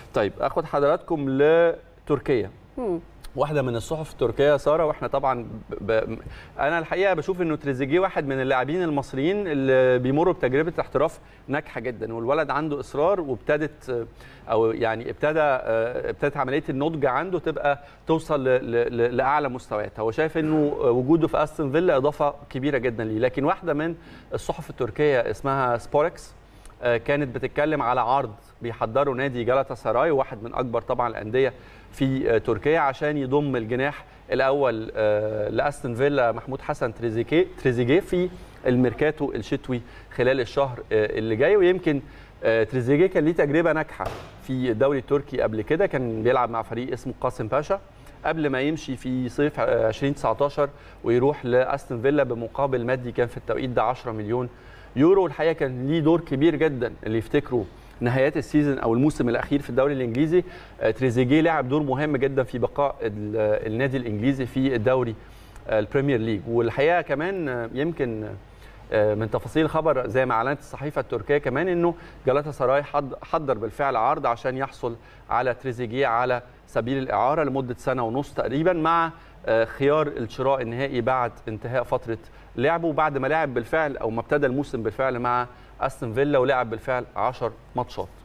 طيب اخد حضراتكم لتركيا مم. واحده من الصحف التركيه ساره واحنا طبعا ب... ب... انا الحقيقه بشوف انه تريزيجيه واحد من اللاعبين المصريين اللي بيمروا بتجربه احتراف ناجحه جدا والولد عنده اصرار وابتدت او يعني ابتدى ابتدت عمليه النضج عنده تبقى توصل ل... ل... لاعلى مستويات هو شايف انه وجوده في استون فيلا اضافه كبيره جدا ليه لكن واحده من الصحف التركيه اسمها سبوركس كانت بتتكلم على عرض بيحضروا نادي جالاتا سراي واحد من اكبر طبعا الانديه في تركيا عشان يضم الجناح الاول لاستون فيلا محمود حسن تريزيجيه تريزيجيه في الميركاتو الشتوي خلال الشهر اللي جاي ويمكن تريزيجيه كان ليه تجربه ناجحه في الدوري التركي قبل كده كان بيلعب مع فريق اسمه قاسم باشا قبل ما يمشي في صيف 2019 ويروح لاستون فيلا بمقابل مادي كان في التوقيت ده 10 مليون يورو الحقيقه كان ليه دور كبير جدا اللي يفتكروا نهايات السيزون او الموسم الاخير في الدوري الانجليزي تريزيجيه لعب دور مهم جدا في بقاء النادي الانجليزي في الدوري البريمير ليج والحقيقه كمان يمكن من تفاصيل الخبر زي ما اعلنت الصحيفه التركيه كمان انه جالاتا سراي حضر بالفعل عرض عشان يحصل على تريزيجيه على سبيل الاعاره لمده سنه ونص تقريبا مع خيار الشراء النهائي بعد انتهاء فتره لعبه بعد ما لعب بالفعل او ما ابتدى الموسم بالفعل مع استون فيلا ولعب بالفعل 10 ماتشات